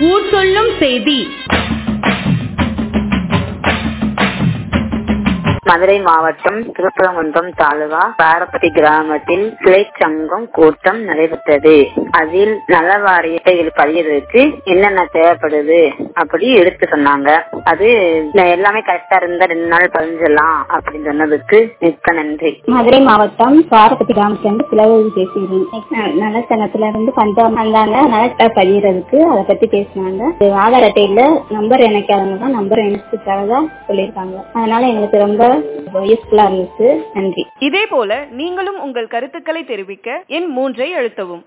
ஊர் சொல்லும் செய்தி மதுரை மாவட்டம் திருப்பரங்குன்றம் தாலுகா பாரப்பட்டி கிராமத்தில் கிளை சங்கம் கூட்டம் நடைபெற்றது அதில் நல வாரியத்தை பதியறதுக்கு என்னென்ன தேவைப்படுது அப்படி எடுத்து சொன்னாங்க அது எல்லாமே கரெக்டா இருந்தா ரெண்டு நாள் பதிஞ்சிடலாம் அப்படின்னு சொன்னதுக்கு மிக்க நன்றி மதுரை மாவட்டம் பாரப்பட்டி கிராமத்திலிருந்து பிளவு பேசுகிறேன் நலச்சங்கத்துல இருந்து பஞ்சம் வந்தாங்க நலத்தை பதியறதுக்கு அதை பத்தி பேசினாங்க ஆதார் அட்டையில நம்பர் இணைக்காதவங்க தான் நம்பர் இணைச்சிருக்காக சொல்லியிருக்காங்க அதனால எங்களுக்கு ரொம்ப யூஸ்ஃபுல்லா இருந்துச்சு நன்றி இதே போல நீங்களும் உங்கள் கருத்துக்களை தெரிவிக்க எண் மூன்றை அழுத்தவும்